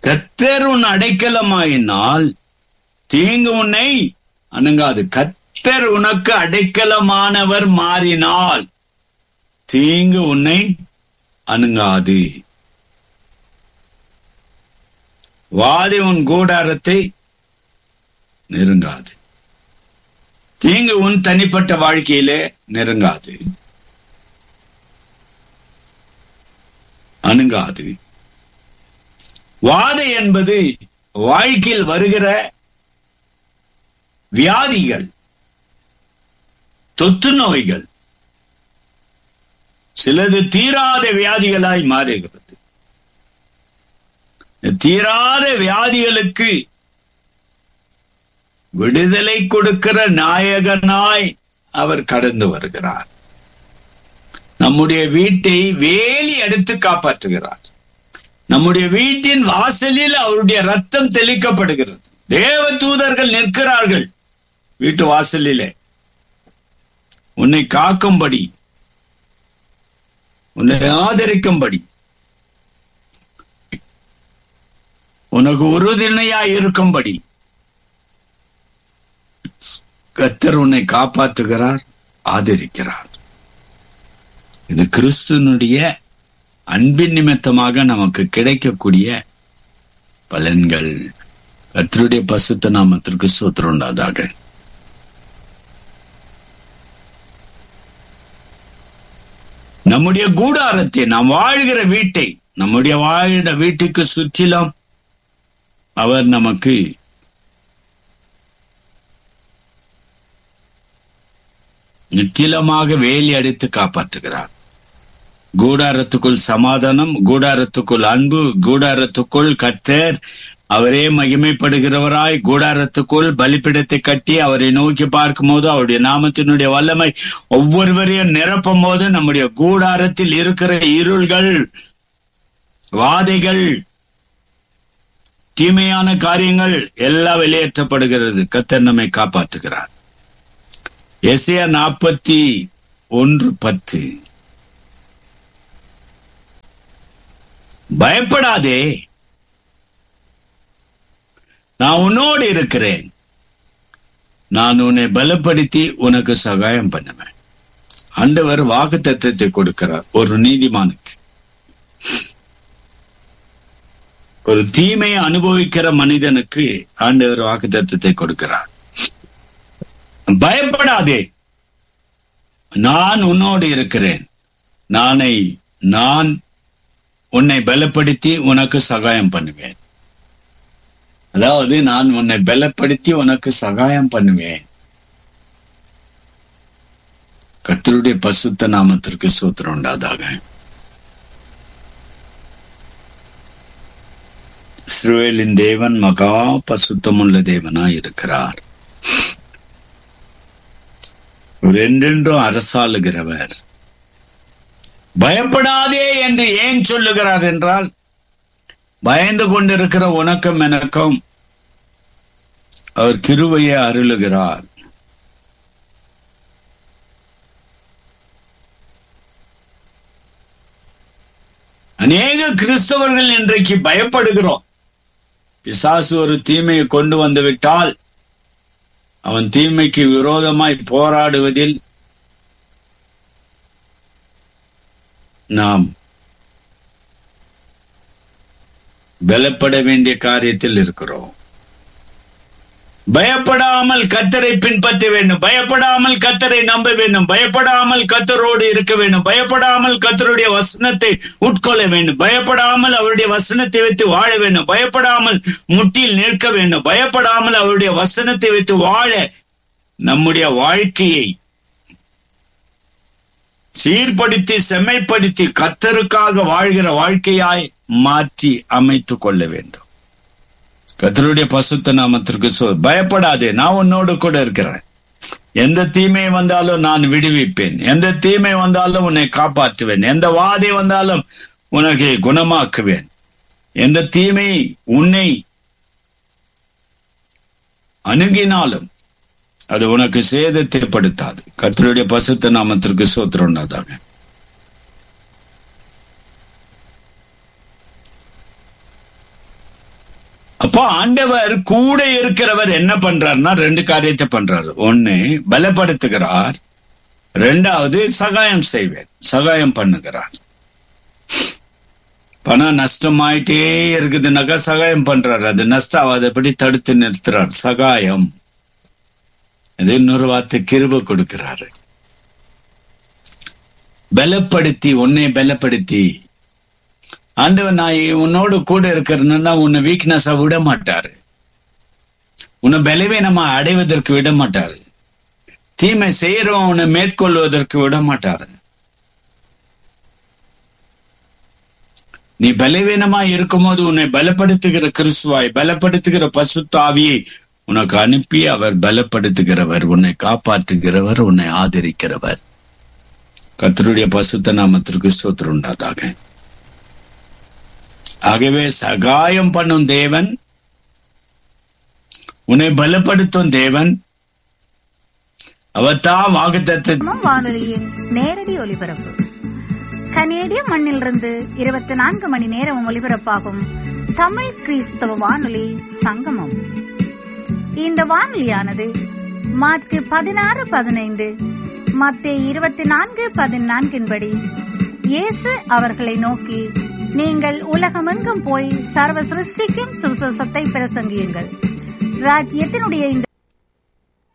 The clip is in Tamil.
கத்தர் உன் அடைக்கலமாயினால் தீங்கு உன்னை அணுங்காது கத்தர் உனக்கு அடைக்கலமானவர் மாறினால் தீங்கு உன்னை அணுங்காது வாதி உன் கூடாரத்தை நெருங்காது தீங்கு உன் தனிப்பட்ட வாழ்க்கையிலே நெருங்காது அணுங்காது வாதை என்பது வாழ்க்கையில் வருகிற வியாதிகள் தொற்று நோய்கள் சிலது தீராத வியாதிகளாய் மாறுகிறது தீராத வியாதிகளுக்கு விடுதலை கொடுக்கிற நாயகனாய் அவர் கடந்து வருகிறார் நம்முடைய வீட்டை வேலி எடுத்து காப்பாற்றுகிறார் நம்முடைய வீட்டின் வாசலில் அவருடைய ரத்தம் தெளிக்கப்படுகிறது தேவ தூதர்கள் நிற்கிறார்கள் வீட்டு வாசலிலே உன்னை காக்கும்படி உன்னை ஆதரிக்கும்படி உனக்கு உறுதுணையாய் இருக்கும்படி கத்தர் உன்னை காப்பாற்றுகிறார் ஆதரிக்கிறார் இது கிறிஸ்துவனுடைய அன்பின் நிமித்தமாக நமக்கு கிடைக்கக்கூடிய பலன்கள் கத்தருடைய பசுத்த நாமத்திற்கு சூத்திரம் உண்டாதாக நம்முடைய கூடாரத்தை நாம் வாழ்கிற வீட்டை நம்முடைய வாழ்கிற வீட்டுக்கு சுற்றிலும் அவர் நமக்கு நித்திலமாக வேலி அடித்து காப்பாற்றுகிறார் கூடாரத்துக்குள் சமாதானம் கூடாரத்துக்குள் அன்பு கூடாரத்துக்குள் கத்தர் அவரே மகிமைப்படுகிறவராய் கூடாரத்துக்குள் பலிப்பிடத்தை கட்டி அவரை நோக்கி பார்க்கும் போது அவருடைய நாமத்தினுடைய வல்லமை ஒவ்வொருவரையும் நிரப்பும் போது நம்முடைய கூடாரத்தில் இருக்கிற இருள்கள் வாதைகள் தீமையான காரியங்கள் எல்லாம் வெளியேற்றப்படுகிறது கத்தர் நம்மை காப்பாற்றுகிறார் எஸ்ஏ நாற்பத்தி ஒன்று பத்து பயப்படாதே நான் உன்னோடு இருக்கிறேன் நான் உன்னை பலப்படுத்தி உனக்கு சகாயம் பண்ணுவேன் ஆண்டவர் வாக்கு தத்துவத்தை கொடுக்கிறார் ஒரு நீதிமானுக்கு ஒரு தீமையை அனுபவிக்கிற மனிதனுக்கு ஆண்டவர் வாக்கு தத்துவத்தை கொடுக்கிறார் பயப்படாதே நான் உன்னோடு இருக்கிறேன் நானை நான் உன்னை பலப்படுத்தி உனக்கு சகாயம் பண்ணுவேன் அதாவது நான் உன்னை பலப்படுத்தி உனக்கு சகாயம் பண்ணுவேன் கத்தருடைய பசுத்த நாமத்திற்கு சூத்திரம் உண்டாதாக இஸ்ரவேலின் தேவன் மகா பசுத்தமுள்ள தேவனாய் இருக்கிறார் என்றென்றும் அரசாளுகிறவர் பயப்படாதே என்று ஏன் சொல்லுகிறார் என்றால் பயந்து கொண்டிருக்கிற உனக்கும் எனக்கும் அவர் கிருவையை அருளுகிறார் அநேக கிறிஸ்தவர்கள் இன்றைக்கு பயப்படுகிறோம் பிசாசு ஒரு தீமையை கொண்டு வந்து விட்டால் அவன் தீமைக்கு விரோதமாய் போராடுவதில் நாம் பலப்பட வேண்டிய காரியத்தில் இருக்கிறோம் பயப்படாமல் கத்தரை பின்பற்ற வேண்டும் பயப்படாமல் கத்தரை நம்ப வேண்டும் பயப்படாமல் கத்தரோடு இருக்க வேண்டும் பயப்படாமல் கத்தருடைய வசனத்தை உட்கொள்ள வேண்டும் பயப்படாமல் அவருடைய வசனத்தை வைத்து வாழ வேண்டும் பயப்படாமல் முட்டியில் நிற்க வேண்டும் பயப்படாமல் அவருடைய வசனத்தை வைத்து வாழ நம்முடைய வாழ்க்கையை சீர்படுத்தி செம்மைப்படுத்தி கத்தருக்காக வாழ்கிற வாழ்க்கையாய் மாற்றி அமைத்துக் கொள்ள வேண்டும் கத்தருடைய பசுத்த நாமத்திற்கு சொல் பயப்படாதே நான் உன்னோடு கூட இருக்கிறேன் எந்த தீமை வந்தாலும் நான் விடுவிப்பேன் எந்த தீமை வந்தாலும் உன்னை காப்பாற்றுவேன் எந்த வாதை வந்தாலும் உனக்கு குணமாக்குவேன் எந்த தீமை உன்னை அணுகினாலும் அது உனக்கு சேதத்தை படுத்தாது கத்தருடைய பசுத்த நாமத்திற்கு சோத்திரம்னாதாங்க அப்போ ஆண்டவர் கூட இருக்கிறவர் என்ன பண்றாருன்னா ரெண்டு காரியத்தை பண்றாரு ஒண்ணு பலப்படுத்துகிறார் ரெண்டாவது சகாயம் செய்வேன் சகாயம் பண்ணுகிறார் பணம் நஷ்டமாயிட்டே இருக்குதுனாக்கா சகாயம் பண்றாரு அது நஷ்டம் ஆகாதபடி தடுத்து நிறுத்துறார் சகாயம் இது இன்னொரு வார்த்தை கிருப கொடுக்கிறாரு பலப்படுத்தி உன்னை பலப்படுத்தி ஆண்டவன் நான் உன்னோடு கூட இருக்கிறேன்னா உன்னை வீக்னஸா விட மாட்டாரு உன்னை பலவீனமா அடைவதற்கு விட மாட்டாரு தீமை செய்யறவன் உன்னை மேற்கொள்வதற்கு விட மாட்டாரு நீ பலவீனமா இருக்கும்போது உன்னை பலப்படுத்துகிற கிறிஸ்துவாய் பலப்படுத்துகிற பசுத்தாவியை உனக்கு அனுப்பி அவர் பலப்படுத்துகிறவர் உன்னை காப்பாற்றுகிறவர் உன்னை ஆதரிக்கிறவர் கத்தருடைய பசுத்த நாமத்திற்கு ஸ்தோத்திரம் உண்டாதாக ஆகவே சகாயம் பண்ணும் தேவன் உன்னை பலப்படுத்தும் தேவன் அவர்தான் வாக்குத்தத்தை வானொலியின் நேரடி ஒலிபரப்பு கனேடிய மண்ணிலிருந்து இருபத்தி நான்கு மணி நேரம் ஒலிபரப்பாகும் தமிழ் கிறிஸ்தவ வானொலி சங்கமம் இந்த வானொலியானது மார்க்கு பதினாறு பதினைந்து மத்திய இருபத்தி நான்கு பதினான்கின்படி இயேசு அவர்களை நோக்கி நீங்கள் உலகமெங்கும் போய் சர்வ சிருஷ்டிக்கும் சுவிசேஷத்தை பிரசங்கியுங்கள் ராஜ்யத்தினுடைய இந்த